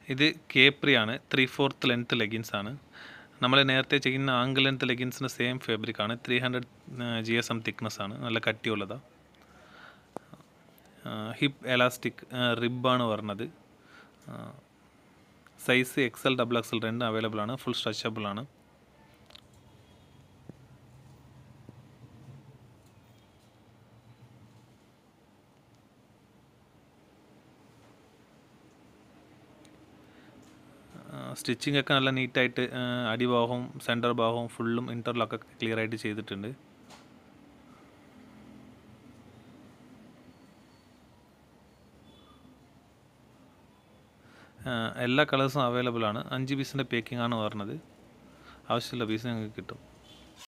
ഇത് കേപ്രി ആണ് three fourth length leggings ആണ് നമ്മൾ നേരത്തെ ചെയ്യുന്ന ആംഗിൾ ലെങ്ത് ലെഗിൻസിന് സെയിം ഫാബ്രിക് ആണ് three hundred G S M thickness ആണ് നല്ല കട്ടിയുള്ളതാണ് ഹിപ്പ് എലാസ്റ്റിക് റിബാണ് പറഞ്ഞത് സൈസ് എക്സൽ ഡബിൾ എക്സൽ രണ്ടും അവൈലബിൾ ആണ് ഫുൾ സ്ട്രെച്ചബിൾ ആണ് സ്റ്റിച്ചിങ് ഒക്കെ നല്ല നീറ്റായിട്ട് അടിഭാഗവും സെൻറ്റർ ഭാഗവും ഫുള്ളും ഇൻ്റർലോക്ക് ഒക്കെ ക്ലിയർ ആയിട്ട് ചെയ്തിട്ടുണ്ട് എല്ലാ കളേഴ്സും അവൈലബിൾ ആണ് അഞ്ച് പീസിൻ്റെ പേക്കിംഗ് ആണ് പറഞ്ഞത് ആവശ്യമുള്ള പീസ് നിങ്ങൾക്ക് കിട്ടും